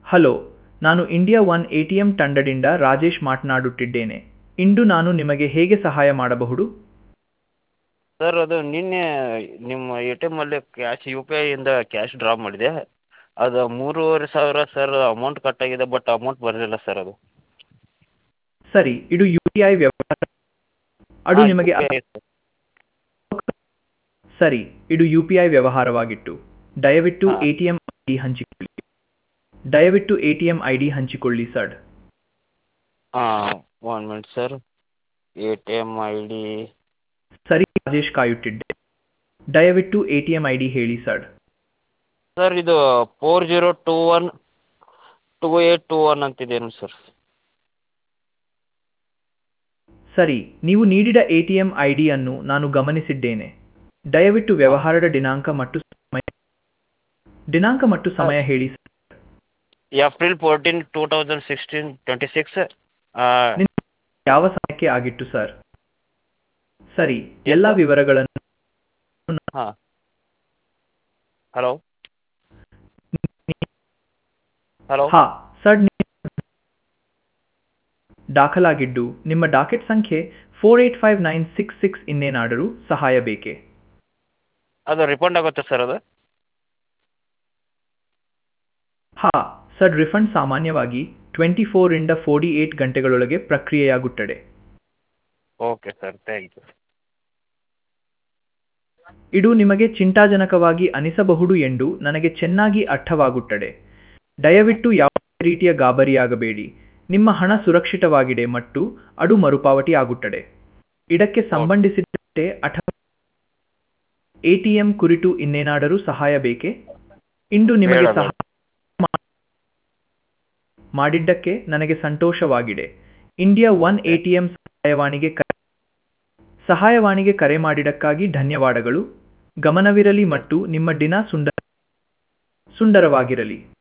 Hello ನಾನು India one A T M ತಂಡದಿಂದ ರಾಜೇಶ್ ಮಾತನಾಡುತ್ತಿದ್ದೇನೆ ಇಂದು ನಾನು ನಿಮಗೆ ಹೇಗೆ ಸಹಾಯ ಮಾಡಬಹುದು ಸರ್ ಅದು ನಿನ್ನೆ ನಿಮ್ಮ ಎ ಟಿ ಎಮ್ಮಲ್ಲಿ ಕ್ಯಾಶ್ ಯು ಪಿ ಐಯಿಂದ ಕ್ಯಾಶ್ ಡ್ರಾ ಮಾಡಿದೆ ಅದು ಮೂರುವರೆ ಸಾವಿರ ಸರ್ ಅಮೌಂಟ್ ಕಟ್ಟಾಗಿದೆ ಬಟ್ ಅಮೌಂಟ್ ಬರಲಿಲ್ಲ ಸರ್ ಅದು ಸರಿ ಇದು ಯು ಪಿ ಐ ವ್ಯವಹಾರ ಅದು ಹಾಂ, ನಿಮಗೆ UPI ಸರ್. ಸರಿ ಇದು ಯು ಪಿ ಐ ವ್ಯವಹಾರವಾಗಿತ್ತು ದಯವಿಟ್ಟು ಹಾಂ. A T M I D ಹಂಚಿಕೊಳ್ಳಿ ದಯವಿಟ್ಟು A T M I D ಹಂಚಿಕೊಳ್ಳಿ ಸರ್ ಹಾಂ one minute sir A T M I D ಸರಿ ರಾಜೇಶ್ ಕಾಯುತ್ತಿದ್ದೆ ದಯವಿಟ್ಟು A T M I D ಹೇಳಿ ಸರ್ ಸರ್ ಇದು four zero two one two eight two one ಅಂತಿದೇನು ಸರ್ ಸರಿ ನೀವು ನೀಡಿದ ಎ ಟಿ ಎಂ ಐ ಡಿಯನ್ನು ನಾನು ಗಮನಿಸಿದ್ದೇನೆ ದಯವಿಟ್ಟು ವ್ಯವಹಾರದ ದಿನಾಂಕ ಮತ್ತು ಸಮಯ ದಿನಾಂಕ ಮತ್ತು ಸಮಯ ಹೇಳಿ sir April fourteen two thousand sixteen twenty six ಯಾವ ಸಮಯಕ್ಕೆ ಆಗಿತ್ತು ಸರ್ ಸರಿ ಎಲ್ಲ ವಿವರಗಳನ್ನು ಹಾಂ ಹಲೋ ಹಲೋ ಹಾ ಸರ್ ನೀವು ದಾಖಲಾಗಿದ್ದು ನಿಮ್ಮ ಡಾಕೆಟ್ ಸಂಖ್ಯೆ four eight five nine six six ಇನ್ನೇನಾದರೂ ಸಹಾಯ ಬೇಕೇ ಅದು ರಿಫಂಡ್ ಆಗುತ್ತೆ ಸರ್ ಅದು ಹಾ ಸರ್ ರಿಫಂಡ್ ಸಾಮಾನ್ಯವಾಗಿ ಟ್ವೆಂಟಿ ಫೋರಿಂದ ಫೋರ್ಟಿ ಏಟ್ ಗಂಟೆಗಳೊಳಗೆ ಪ್ರಕ್ರಿಯೆಯಾಗುತ್ತದೆ ಓಕೆ ಸರ್ ಥ್ಯಾಂಕ್ ಯು ಇದು ನಿಮಗೆ ಚಿಂತಾಜನಕವಾಗಿ ಅನಿಸಬಹುದು ಎಂದು ನನಗೆ ಚೆನ್ನಾಗಿ ಅರ್ಥವಾಗುತ್ತದೆ ದಯವಿಟ್ಟು ಯಾವುದೇ ರೀತಿಯ ಗಾಬರಿಯಾಗಬೇಡಿ ನಿಮ್ಮ ಹಣ ಸುರಕ್ಷಿತವಾಗಿದೆ ಮತ್ತು ಅದು ಮರುಪಾವತಿ ಆಗುತ್ತದೆ ಇದಕ್ಕೆ ಸಂಬಂಧಿಸಿದಂತೆ ಅಥವಾ ಎಟಿಎಂ ಕುರಿತು ಇನ್ನೇನಾದರೂ ಸಹಾಯ ಬೇಕೇ ಇಂದು ನಿಮಗೆ ಬೇಡ, ಸಹಾಯ ಮಾ- ಮಾಡಿದ್ದಕ್ಕೆ ನನಗೆ ಸಂತೋಷವಾಗಿದೆ ಇಂಡಿಯಾ ಒನ್ ಎಟಿಎಂ ಸಹಾಯವಾಣಿಗೆ ಕರೆ ಸಹಾಯವಾಣಿಗೆ ಕರೆ ಮಾಡಿದ್ದಕ್ಕಾಗಿ ಧನ್ಯವಾದಗಳು ಗಮನವಿರಲಿ ಮತ್ತು ನಿಮ್ಮ ದಿನ ಸುಂದರ ಸುಂದರವಾಗಿರಲಿ